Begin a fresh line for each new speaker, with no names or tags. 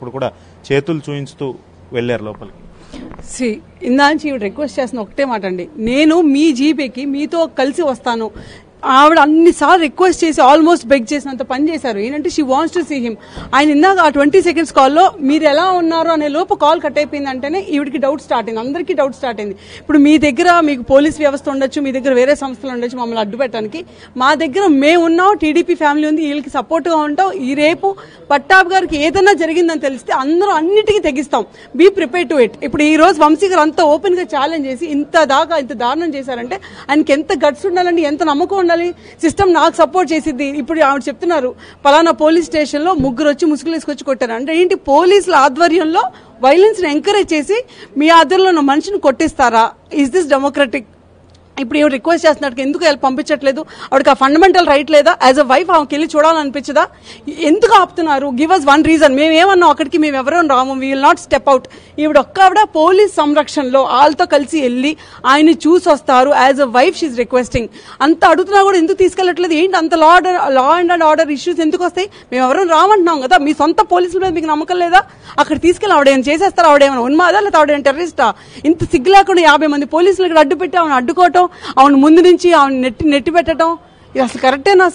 అప్పుడు కూడా చేతులు చూయించుతూ వెళ్ళారు లోపలికి
సి ఇందాంచి ఈవిడ రిక్వెస్ట్ చేస్తున్న ఒకటే మాట అండి నేను మీ జీపేకి మీతో కలిసి వస్తాను ఆవిడ అన్నిసార్లు రిక్వెస్ట్ చేసి ఆల్మోస్ట్ బెగ్ చేసినంత పని చేశారు ఏంటంటే she wants to see him ఆయన ఇందాక ఆ ట్వంటీ సెకండ్స్ కాల్లో మీరు ఎలా ఉన్నారు అనే లోపు కాల్ కట్ అయిపోయింది అంటేనే ఈవిడికి డౌట్ స్టార్ట్ అయింది అందరికీ డౌట్ స్టార్ట్ అయింది ఇప్పుడు మీ దగ్గర మీకు పోలీస్ వ్యవస్థ ఉండొచ్చు మీ దగ్గర వేరే సంస్థలు ఉండొచ్చు మమ్మల్ని అడ్డు పెట్టడానికి మా దగ్గర మేము ఉన్నాం టీడీపీ ఫ్యామిలీ ఉంది వీళ్ళకి సపోర్ట్గా ఉంటాం ఈ రేపు పట్టాబ్ గారికి ఏదైనా జరిగిందని తెలిస్తే అందరూ అన్నిటికీ తెగిస్తాం బీ ప్రిపేర్ టు ఇట్ ఇప్పుడు ఈ రోజు వంశీ గారు అంత ఓపెన్ గా ఛాలెంజ్ చేసి ఇంత దాకా ఇంత దారుణం చేశారంటే ఆయనకి ఎంత గట్స్ ఉండాలండి ఎంత నమ్మకం ఉండాలి సిస్టమ్ నాకు సపోర్ట్ చేసిద్ది ఇప్పుడు ఆవిడ చెప్తున్నారు పలానా పోలీస్ స్టేషన్ లో ముగ్గురు వచ్చి ముసుగులు వేసుకొచ్చి కొట్టారు అంటే ఏంటి పోలీసుల ఆధ్వర్యంలో వైలెన్స్ ని ఎంకరేజ్ చేసి మీ ఆధ్వర్యంలో ఉన్న మనిషిని కొట్టిస్తారా ఇస్ దిస్ డెమోక్రటిక్ ఇప్పుడు ఏమి రిక్వెస్ట్ చేస్తున్నట్టు ఎందుకు వెళ్ళి పంపించట్లేదు ఆవిడకి ఆ ఫండమెంటల్ రైట్ లేదా యాజ్ అ వైఫ్ ఆమెకి వెళ్ళి చూడాలనిపించదా ఎందుకు ఆపుతున్నారు గివ్ అస్ వన్ రీజన్ మేము ఏమన్నాం అక్కడికి మేము ఎవరో రాము we will not step out ఈవిడ ఒక్క ఆవిడ పోలీస్ సంరక్షణలో వాళ్ళతో కలిసి వెళ్ళి ఆయన్ని చూసి వస్తారు as a wife she's requesting అంత అడుగుతున్నా కూడా ఎందుకు తీసుకెళ్ళట్లేదు ఏంటి అంత law order law and and order issues ఎందుకు వస్తాయి మేము ఎవరో రామంటున్నాం కదా మీ సొంత పోలీసుల మీద మీకు నమ్మకం లేదా అక్కడ తీసుకెళ్ళి ఆవిడ ఏమైనా చేసేస్తారా ఆవిడ ఏమైనా ఉన్మాదా లేదా ఆవిడ టెర్రరిస్టా ఇంత సిగ్గు లేకుండా యాభై మంది పోలీసులు ఇక్కడ అడ్డు పెట్టి ఆమెను అడ్డుకోవటం ఆమెను ముందు నుంచి ఆమెను నెట్టి నెట్టి పెట్టడం ఇది అసలు కరెక్టేనా